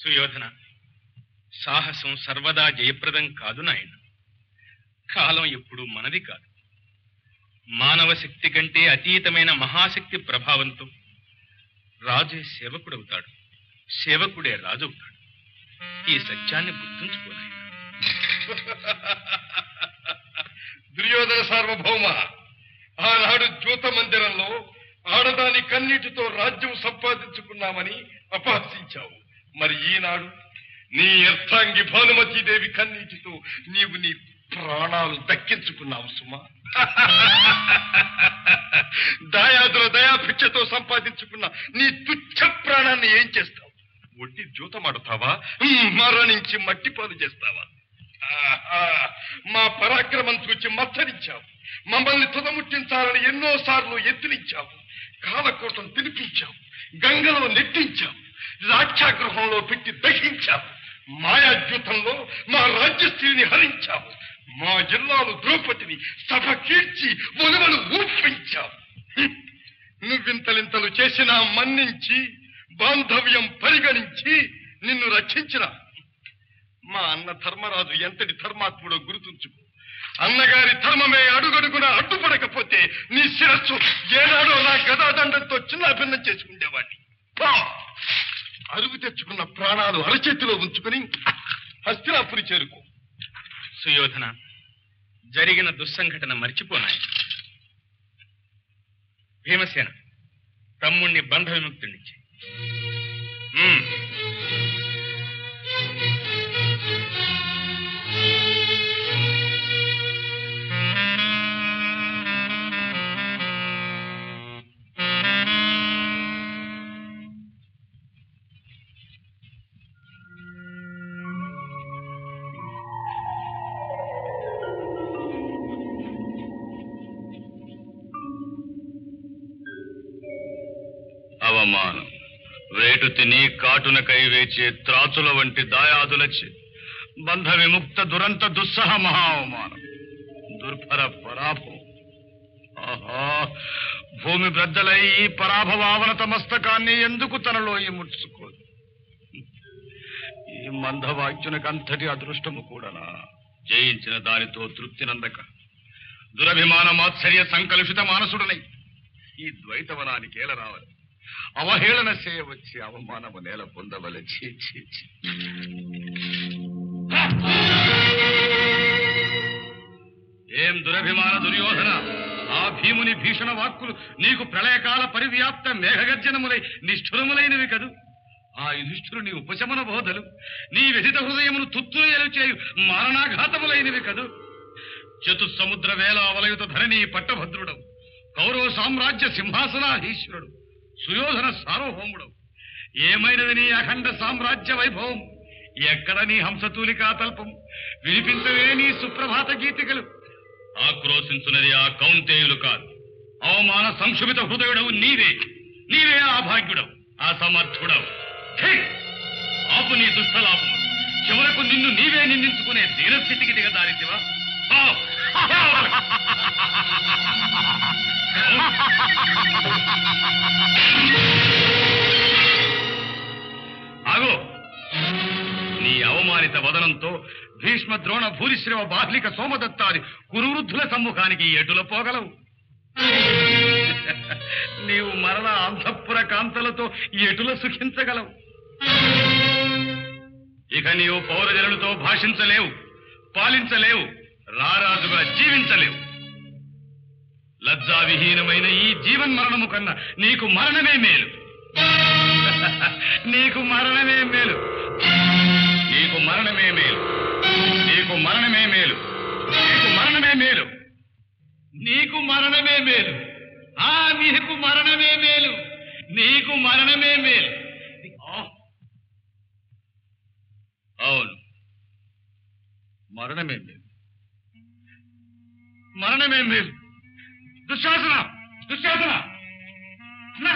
సుయోధన సాహసం సర్వదా జయప్రదం కాదు నాయన కాలం ఎప్పుడు మనది కాదు మానవ శక్తి కంటే అతీతమైన మహాశక్తి ప్రభావంతో రాజే సేవకుడవుతాడు సేవకుడే రాజవుతాడు ఈ సత్యాన్ని గుర్తుంచుకోనాయన దుర్యోధన సార్వభౌమ ఆనాడు జ్యోత మందిరంలో ఆడదాని కన్నీటితో రాజ్యం సంపాదించుకున్నామని అపహసించావు మరి ఈనాడు నీ అర్థాంగి భానుమతీదేవి కన్నీటితో నీవు నీ ప్రాణాలు దక్కించుకున్నావు సుమా దాయాదుల దయాభిక్షతో సంపాదించుకున్న నీ తుచ్చ ప్రాణాన్ని ఏం చేస్తావు ఒట్టి జూతమాడుతావా మరణించి మట్టిపాలు చేస్తావా ఆహా, మా పరాక్రమం చూచి మత్సరించావు మమ్మల్ని తుదముట్టించాలని ఎన్నో సార్లు ఎత్తినిచ్చావు కాలకోటం తినిపించావు గంగలో నెట్టించావు రాక్షాగృహంలో పెట్టి దహించావు మాయాద్యూతంలో మా రాజ్యశ్రీని హరించావు మా జిల్లాలు ద్రౌపదిని సభ కీర్చి ఒలువలు ఊపించావు హ్మ్. నువ్వింతలింతలు చేసినా మన్నించి బాంధవ్యం పరిగణించి నిన్ను రక్షించిన మా అన్న ధర్మరాజు ఎంతటి ధర్మాత్ముడో గుర్తుంచుకో అన్నగారి ధర్మమే అడుగడుగున అడ్డుపడకపోతే నీ శిరస్సు ఏనాడో నా గదాదండంతో చిన్న భిన్నం చేసుకుండేవాడిని పో! అరుగు తెచ్చుకున్న ప్రాణాలు అరచేతిలో ఉంచుకుని హస్తినాపురి చేరుకో సుయోధన జరిగిన దుస్సంఘటన మర్చిపోనాయి భీమసేన తమ్ముణ్ణి బంధ విముక్తుడిని చెయ్యి. ఉమ్. అవమానం వేటు తిని కాటునకై వేచే త్రాచుల వంటి దాయాదులచే బంధ విముక్త దురంత దుస్సహ మహా అవమానం దుర్భర పరాభవం ఆహా భూమి బ్రద్దలై ఈ పరాభవావనత మస్తకాన్ని ఎందుకు తనలో ఈ ముడుచుకోదు ఈ మందవాక్యునకంతటి అదృష్టము కూడానా జయించిన దానితో తృప్తి నందక దురభిమాన మాత్సర్య సంకలుషిత మానసుడనై ఈ ద్వైతవనానికి ఏల రావాలి అవహేళన చేయవచ్చి అవమానము నేల పొందవలె ఛీ, ఛీ, ఛీ. ఏం దురభిమాన దుర్యోధన ఆ భీముని భీషణ వాక్కులు నీకు ప్రళయకాల పరివ్యాప్త మేఘగర్జనములై నిష్ఠురములైనవి కదు ఆ యుధిష్ఠురుని ఉపశమన బోధలు నీ వ్యధిత హృదయమును తుత్తులు చేయు మారణాఘాతములైనవి కదు చతుస్సముద్ర వేల అవలయుత ధరణి పట్టభద్రుడవు కౌరవ సామ్రాజ్య సింహాసనాధీశ్వరుడు సుయోధన సార్వభౌముడు ఏమైనది నీ అఖండ సామ్రాజ్య వైభవం ఎక్కడ నీ హంసతూలికా తల్పం వినిపించవే నీ సుప్రభాత గీతికలు ఆక్రోశించున్నది ఆ కౌంతేయులు కాదు అవమాన సంక్షుభిత హృదయుడవు నీవే నీవే ఆ భాగ్యుడవు ఆ సమర్థుడవు ఛీ! ఆపు నీ దుష్టలాపము చివరకు నిన్ను నీవే నిందించుకునే దీనస్థితికి దిగదారితివా ఆ! ఆ! ఆగో నీ అవమానిత వదనంతో భీష్మ ద్రోణ భూరిశ్రవ బాహ్లిక సోమదత్తాది కురువృద్ధుల సమ్ముఖానికి ఎటుల పోగలవు నీవు మరల అంతఃపుర కాంతలతో ఎటుల సుఖించగలవు ఇక నీవు పౌరజనులతో భాషించలేవు పాలించలేవు రారాజుగా జీవించలేవు లజ్జావిహీనమైన ఈ జీవన్మరణము కన్నా నీకు మరణమే మేలు నీకు మరణమే మేలు నీకు మరణమే మేలు నీకు మరణమే మేలు నీకు మరణమే మేలు నీకు మరణమే మేలు ఆ నీకు మరణమే మేలు నీకు మరణమే మేలు ఆ. అవును మరణమే మేలు మరణమే మేలు దుశ్శాసన దుశ్శాసన అన్నా!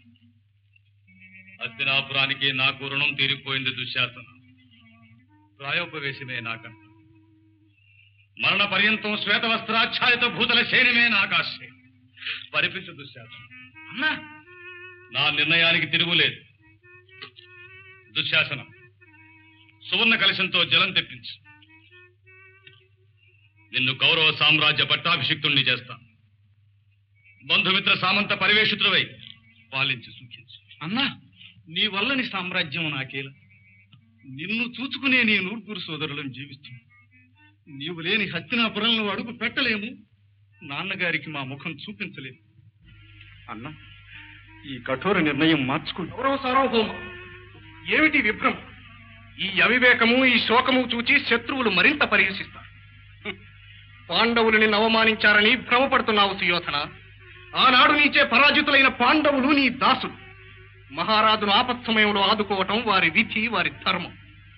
అద్దినాపురానికి నాకు రుణం తీరిపోయింది దుశ్శాసన ప్రాయోపవేశమే నాకంట మరణ పర్యంతం శ్వేత వస్త్రాచ్ఛాదిత భూతల శైలిమే నాకాశ్రయం పరిపించు దుశ్శాసన అన్నా నా నిర్ణయానికి తిరుగులేదు దుశ్శాసనం సువర్ణ కలశంతో జలం తెప్పించు నిన్ను కౌరవ సామ్రాజ్య పట్టాభిషిక్తుణ్ణి చేస్తా బంధుమిత్ర సామంత పరివేషితుడవై పాలించి సుఖించు అన్నా నీ వల్లని సామ్రాజ్యం నాకేల నిన్ను చూచుకునే నీ నూర్పురు సోదరులను జీవిస్తుంది నీవు లేని హస్తినాపురంలో అడుగు పెట్టలేము నాన్నగారికి మా ముఖం చూపించలేము అన్నా ఈ కఠోర నిర్ణయం మార్చుకుని గౌరవ సార్వభౌమ ఏమిటి విభ్రమ ఈ అవివేకము ఈ శోకము చూచి శత్రువులు మరింత పరిహసిస్తారు హ్మ్. పాండవులు నిన్ను అవమానించారని భ్రమపడుతున్నావు సుయోధన ఆనాడు నీచే పరాజితులైన పాండవులు నీ దాసులు మహారాజును ఆపత్ సమయంలో ఆదుకోవటం వారి విధి వారి ధర్మం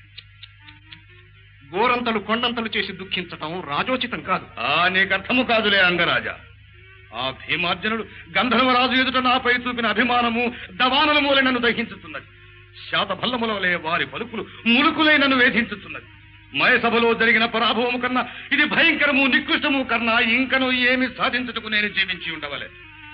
గోరంతలు కొండంతలు చేసి దుఃఖించటం రాజోచితం కాదు ఆ నీకు అర్థము కాదులే అంగరాజా ఆ భీమార్జనుడు గంధర్వరాజు ఎదుట నాపై చూపిన అభిమానము దవానల మూలే నన్ను దహించుతున్నది శాతభల్లముల వలె వారి పలుకులు ములుకులై నన్ను వేధించుతున్నది మయసభలో జరిగిన పరాభవము కన్నా ఇది భయంకరము నికృష్టము కన్నా ఇంకను ఏమి సాధించుటకు నేను జీవించి ఉండవలే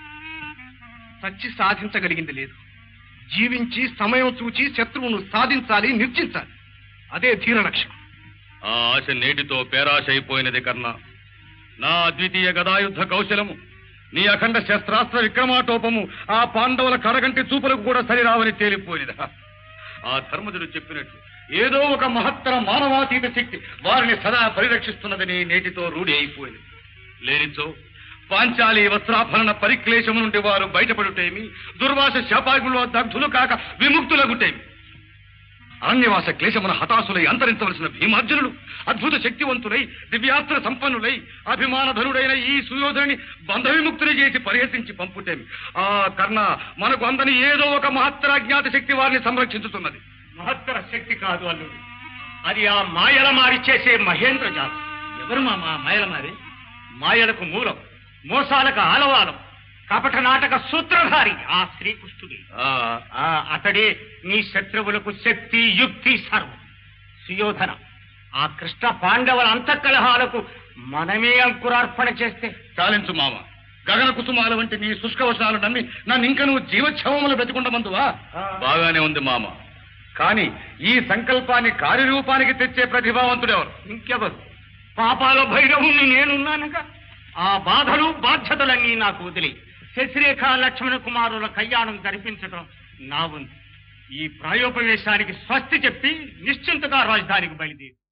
సచ్చి సాధించగలిగింది లేదు జీవించి సమయం చూచి శత్రువును సాధించాలి నిర్జించాలి అదే ధీర లక్ష్యం ఆ ఆశ నేటితో పేరాశ అయిపోయినది కర్ణ నా అద్వితీయ గదాయుద్ధ కౌశలము నీ అఖండ శస్త్రాస్త్ర విక్రమాటోపము ఆ పాండవుల కడగంటి చూపులకు కూడా సరిరావని తేలిపోయినదా ఆ ధర్మజుడు చెప్పినట్లు ఏదో ఒక మహత్తర మానవాతీత శక్తి వారిని సదా పరిరక్షిస్తున్నదని నేటితో రూఢి అయిపోయింది లేనిచో పాంచాలి వస్త్రాభరణ పరిక్లేశము నుండి వారు బయటపడుటేమి దుర్వాస శాపాగులో దగ్ధులు కాక విముక్తులగుటేమి అరణ్యవాస క్లేశమున హతాశులై అంతరించవలసిన భీమార్జునుడు అద్భుత శక్తివంతులై దివ్యాస్త్ర సంపన్నులై అభిమానధనుడైన ఈ సుయోధుని బంధ విముక్తుని చేసి పరిహసించి పంపుటేమి ఆ కర్ణ మనకు అందని ఏదో ఒక మహత్తర అజ్ఞాత శక్తి వారిని సంరక్షించుతున్నది మహత్తర శక్తి కాదు అల్లుడు అది ఆ మాయల మారి చేసే మహేంద్ర జాతం ఎవరు మా మా మాయల మారి మాయలకు మూలం మోసాలకు ఆలవాలం కపట నాటక సూత్రధారి ఆ శ్రీకృష్ణుడి ఆ ఆ అతడే నీ శత్రువులకు శక్తి యుక్తి సర్వం సుయోధన ఆ కృష్ణ పాండవుల అంతఃకలహాలకు మనమే అంకురార్పణ చేస్తే చాలించు మామ గగన కుసుమాల వంటి నీ శుష్కవశాలు నమ్మి నన్ను ఇంక నువ్వు జీవచ్ఛవములు బ్రతికుండమందువా బాగానే ఉంది మామ కానీ ఈ సంకల్పాన్ని కార్యరూపానికి తెచ్చే ప్రతిభావంతుడెవరు ఇంకెవరు పాపాల భైరవుణ్ణి నేనున్నానుగా ఆ బాధలు బాధ్యతలన్నీ నాకు వదిలి శశిరేఖ లక్ష్మణ కుమారుల కళ్యాణం జరిపించడం నా వంతు ఈ ప్రాయోపవేశానికి స్వస్తి చెప్పి నిశ్చింతగా రాజధానికి బయలుదేరి